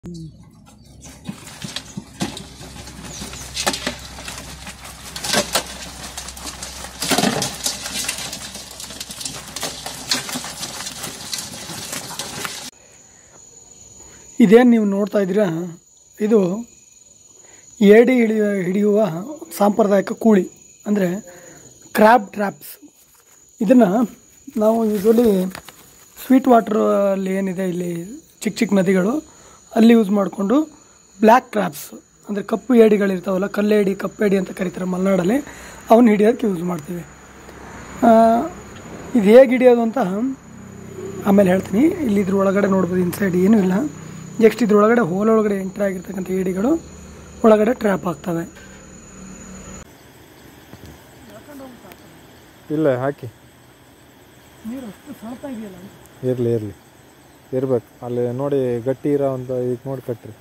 ಇದೇನು ನೀವು ನೋಡ್ತಾ ಇದ್ದೀರಾ ಇದು ಏಡಿ ಹಿಡಿಯುವ ಹಿಡಿಯುವ ಸಾಂಪ್ರದಾಯಿಕ ಕೂಳಿ ಅಂದರೆ ಕ್ರ್ಯಾಬ್ ಟ್ರ್ಯಾಪ್ಸ್ ಇದನ್ನು ನಾವು ಯೂಶ್ವಲಿ ಸ್ವೀಟ್ ವಾಟ್ರಲ್ಲಿ ಏನಿದೆ ಇಲ್ಲಿ ಚಿಕ್ಕ ಚಿಕ್ಕ ನದಿಗಳು ಅಲ್ಲಿ ಯೂಸ್ ಮಾಡಿಕೊಂಡು ಬ್ಲ್ಯಾಕ್ ಟ್ರ್ಯಾಪ್ಸ್ ಅಂದರೆ ಕಪ್ಪು ಏಡಿಗಳಿರ್ತಾವಲ್ಲ ಕಲ್ಲೇಡಿ ಕಪ್ಪೇಡಿ ಅಂತ ಕರೀತಾರೆ ಮಲೆನಾಡಲ್ಲಿ ಅವನ್ನ ಹಿಡಿಯೋಕ್ಕೆ ಯೂಸ್ ಮಾಡ್ತೀವಿ ಆ, ಇದು ಹೇಗೆ ಹಿಡಿಯೋದು ಅಂತ ಆಮೇಲೆ ಹೇಳ್ತೀನಿ ಇಲ್ಲಿ ಇದ್ರ ಒಳಗಡೆ ನೋಡ್ಬೋದು ಇನ್ಸೈಡ್ ಏನೂ ಇಲ್ಲ ನೆಕ್ಸ್ಟ್ ಇದ್ರ ಒಳಗಡೆ ಹೋಲ್ ಒಳಗಡೆ ಎಂಟ್ರ್ ಆಗಿರ್ತಕ್ಕಂಥ ಏಡಿಗಳು ಒಳಗಡೆ ಟ್ರ್ಯಾಪ್ ಆಗ್ತವೆ ಇಲ್ಲ ಹಾಕಿ ನೀರು ಅಷ್ಟು ಸಾಳ್ತಾ ಇದೆಯಲ್ಲ ಇರಲಿ ಇರಲಿ ಇರ್ಬೇಕು ಅಲ್ಲಿ ನೋಡಿ ಗಟ್ಟಿ ಇರೋ ಒಂದು ಇದಕ್ಕೆ ನೋಡಿ ಕಟ್ರಿ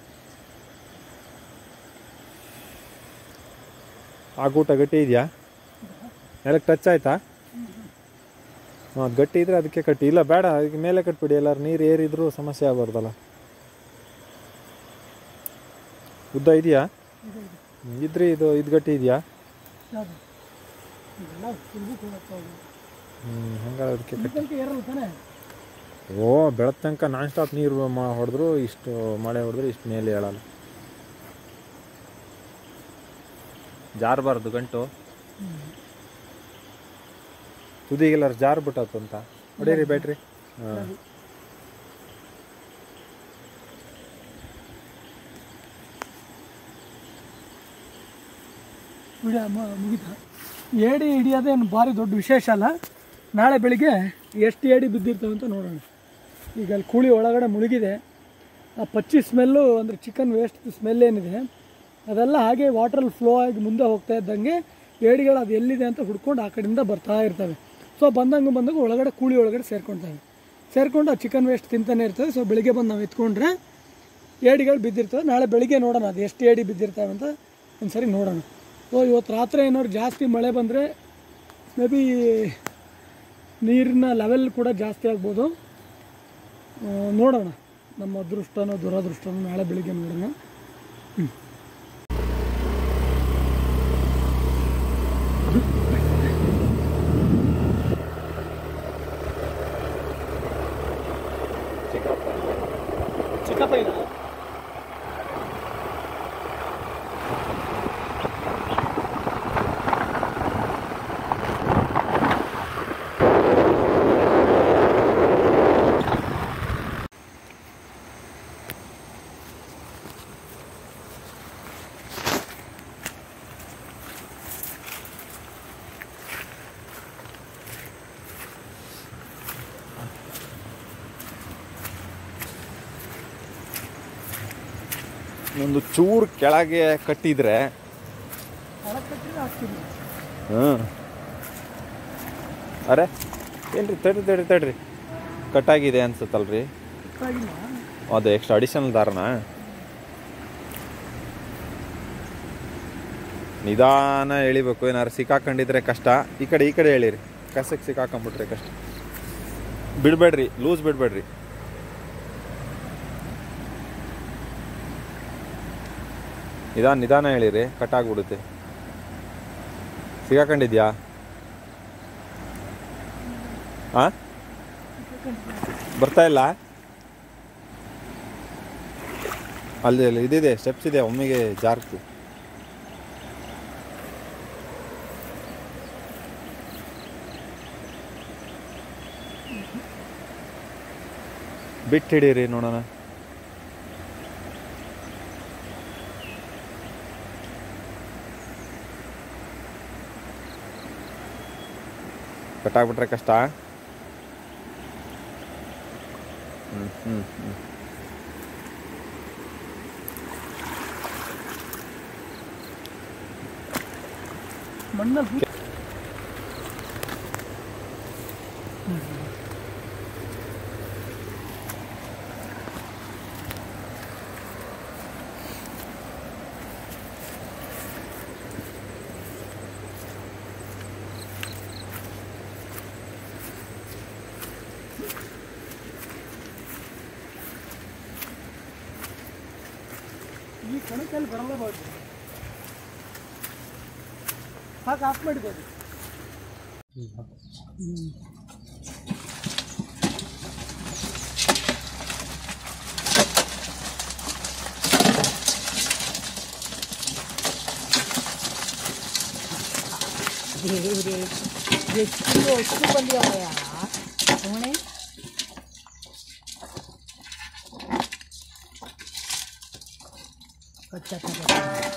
ಆ ಗೂಟ ಗಟ್ಟಿ ಇದೆಯಾ ನೆಲಕ್ಕೆ ಟಚ್ ಆಯ್ತಾ ಹಾಂ ಅದು ಗಟ್ಟಿ ಇದ್ರೆ ಅದಕ್ಕೆ ಕಟ್ಟಿ ಇಲ್ಲ ಬೇಡ ಅದಕ್ಕೆ ಮೇಲೆ ಕಟ್ಬಿಡಿ ಎಲ್ಲರೂ ನೀರು ಏರಿದ್ರೂ ಸಮಸ್ಯೆ ಆಗಬಾರ್ದಲ್ಲ ಉದ್ದ ಇದೆಯಾ ಹ್ಮ್, ಇದ್ರಿ ಇದು ಇದು ಗಟ್ಟಿ ಇದೆಯಾ ಯಾವುದು ಇದೆಲ್ಲ ಸುಲ್ಬಕ್ಕೆ ಹೋಗತ್ತೆ ಅದು. ಹ್ಞೂ ಹಂಗಾದ್ರೆ ಅದಕ್ಕೆ ಕಟ್ಟಿ ಇದಕ್ಕೆ ಏರಲ್ಲ ತಾನೇ ಓ ಬೆಳತ್ ತನಕ ನಾನ್ ಸ್ಟಾಪ್ ನೀರು ಮಾ ಹೊಡೆದ್ರು ಇಷ್ಟು ಮಳೆ ಹೊಡೆದ್ರು ಇಷ್ಟು ಮೇಲೆ ಹೇಳಲ್ಲ ಜಾರಬಾರ್ದು ಗಂಟು ತುದಿಗೆಲ್ಲ ಜಾರ್ ಬಿಟ್ಟತ್ತು ಅಂತ ಹೊಡೀರಿ ಬ್ಯಾಟ್ರಿ ಹಾಂ ವಿಡಿಯೋ ಮುಗಿತಾ ಏಡಿ ಹಿಡಿಯೋದೇನು ಭಾರಿ ದೊಡ್ಡ ವಿಶೇಷ ಅಲ್ಲ ನಾಳೆ ಬೆಳಿಗ್ಗೆ ಎಷ್ಟು ಏಡಿ ಬಿದ್ದಿರ್ತವೆ ಅಂತ ನೋಡೋಣ ಈಗ ಅಲ್ಲಿ ಕೂಳಿ ಒಳಗಡೆ ಮುಳುಗಿದೆ ಆ ಪಚ್ಚಿ ಸ್ಮೆಲ್ಲು ಅಂದರೆ ಚಿಕನ್ ವೇಸ್ಟ್ ಸ್ಮೆಲ್ ಏನಿದೆ ಅದೆಲ್ಲ ಹಾಗೆ ವಾಟ್ರಲ್ಲಿ ಫ್ಲೋ ಆಗಿ ಮುಂದೆ ಹೋಗ್ತಾ ಇದ್ದಂಗೆ ಏಡಿಗಳು ಅದು ಎಲ್ಲಿದೆ ಅಂತ ಹುಡ್ಕೊಂಡು ಆ ಕಡೆಯಿಂದ ಬರ್ತಾ ಇರ್ತವೆ ಸೊ ಬಂದಂಗೆ ಬಂದಾಗ ಒಳಗಡೆ ಕೂಳಿ ಒಳಗಡೆ ಸೇರ್ಕೊಳ್ತವೆ ಸೇರ್ಕೊಂಡು ಆ ಚಿಕನ್ ವೇಸ್ಟ್ ತಿಂತಾನೆ ಇರ್ತವೆ ಸೊ ಬೆಳಿಗ್ಗೆ ಬಂದು ನಾವು ಎತ್ಕೊಂಡ್ರೆ ಏಡಿಗಳು ಬಿದ್ದಿರ್ತವೆ ನಾಳೆ ಬೆಳಿಗ್ಗೆ ನೋಡೋಣ ಅದು ಎಷ್ಟು ಏಡಿ ಬಿದ್ದಿರ್ತವೆ ಅಂತ ಒಂದ್ಸರಿ ನೋಡೋಣ ಸೊ ಇವತ್ತು ರಾತ್ರಿ ಏನಾದ್ರು ಜಾಸ್ತಿ ಮಳೆ ಬಂದರೆ ಮೇ ಬಿ ನೀರಿನ ಲೆವೆಲ್ ಕೂಡ ಜಾಸ್ತಿ ಆಗ್ಬೋದು ಆ, ನೋಡೋಣ ನಮ್ಮ ಅದೃಷ್ಟನೋ ದುರದೃಷ್ಟನೋ ನಾಳೆ ಬೆಳಿಗ್ಗೆ ನೋಡೋಣ ಹ್ಮ್. ಚಿಕ್ಕಪ್ಪ ಇಲ್ಲ ಒಂದು ಚೂರು ಕೆಳಗೆ ಕಟ್ಟಿದ್ರೆ ಒಳಗೆ ಕಟ್ಟಿದ್ರೆ ಹಾಕ್ತೀನಿ ಹ್ಞೂ ಅರೆ ಏನ್ರಿ ತಡ್ರಿ ತಡ್ರಿ ತಡ್ರಿ ಕಟ್ಟಾಗಿದೆ ಅನ್ಸುತ್ತಲ್ರಿ ಗೊತ್ತಾಗಿಲ್ಲ ಅದು ಎಕ್ಸ್ಟ್ರಾ ಅಡಿಷನಲ್ ದಾರನ ನಿಧಾನ ಎಳಿಬೇಕು ಏನಾರು ಸಿಕ್ಕಾಕೊಂಡಿದ್ರೆ ಕಷ್ಟ ಈ ಕಡೆ ಈ ಕಡೆ ಎಳೀರಿ ಕಸಕ್ಕೆ ಸಿಕ್ಕಾಕೊಂಡ್ಬಿಟ್ರೆ ಕಷ್ಟ ಬಿಡಬೇಡ್ರಿ ಲೂಸ್ ಬಿಡಬೇಡ್ರಿ ನಿಧಾನ ನಿಧಾನ ಹೇಳಿರಿ ಕಟ್ಟಾಗ್ಬಿಡುತ್ತೆ ಸಿಗಾಕೊಂಡಿದ್ಯಾ ಆ ಬರ್ತಾ ಇಲ್ಲ ಅಲ್ಲಿ ಅಲ್ಲಿ ಇದಿದೆ ಸ್ಟೆಪ್ಸ್ ಇದೆ ಒಮ್ಮೆಗೆ ಜಾರ್ಕು ಬಿಟ್ಟು ಹಿಡೀರಿ ನೋಡೋಣ ಕಟ್ಟಾಗ್ಬಿಟ್ರೆ ಕಷ್ಟ ಹ್ಞೂ ಹ್ಞೂ ಹ್ಞೂ ಮಣ್ಣಲ್ಲಿ ಈ ಕಣಕಲ್ಲಿ ಬರಲೇಬಾರ್ದು ಸಾಕು ಆಫ್ ಮಾಡಿಬೋದು ದೇವ್ರೆ ಎಷ್ಟು ಎಷ್ಟು ಬಂದಿವಯ್ಯ ಅವಣೆ ಕಚ್ಚ